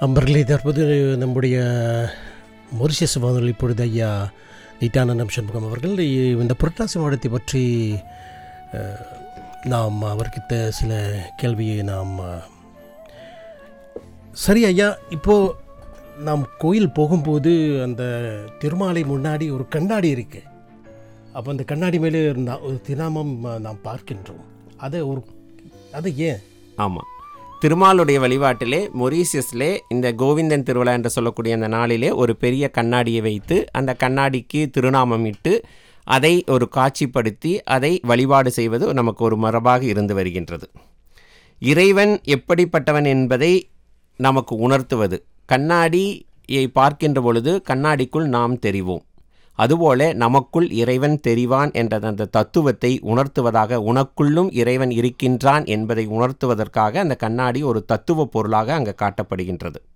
அம்பர்களே தற்போது நம்முடைய மொரிஷியஸ் வானொலி இப்பொழுது ஐயா நித்யானந்தம் சண்முகம் அவர்கள் இ- இந்த புரட்டாசி மாதத்தை பற்றி அஹ், நாம் அவர்கிட்ட சில கேள்வியை நாம் அஹ், சரி ஐயா இப்போது நாம் கோயில் போகும்போது அந்த திருமாலை முன்னாடி ஒரு கண்ணாடி இருக்குது அப்போ அந்த கண்ணாடி மேலே நா- ஒரு தினாமம் அஹ், நாம் பார்க்கின்றோம் அதை ஒரு அது ஏன் ஆமாம் திருமாலுடைய வழிபாட்டிலே மொரீசியஸ்லே இந்த கோவிந்தன் திருவிழா என்று சொல்லக்கூடிய அந்த நாளிலே ஒரு பெரிய கண்ணாடியை வைத்து அந்த கண்ணாடிக்கு திருநாமம் இட்டு அதை ஒரு காட்சிப்படுத்தி அதை வழிபாடு செய்வது நமக்கு ஒரு மரபாக இருந்து வருகின்றது இறைவன் எப்படிப்பட்டவன் என்பதை நமக்கு உணர்த்துவது கண்ணாடியை பார்க்கின்ற பொழுது கண்ணாடிக்குள் நாம் தெரிவோம் அதுபோல நமக்குள் இறைவன் தெரிவான் என்ற அந்த தத்துவத்தை உணர்த்துவதாக உனக்குள்ளும் இறைவன் இருக்கின்றான் என்பதை உணர்த்துவதற்காக அந்த கண்ணாடி ஒரு தத்துவ பொருளாக அங்கே காட்டப்படுகின்றது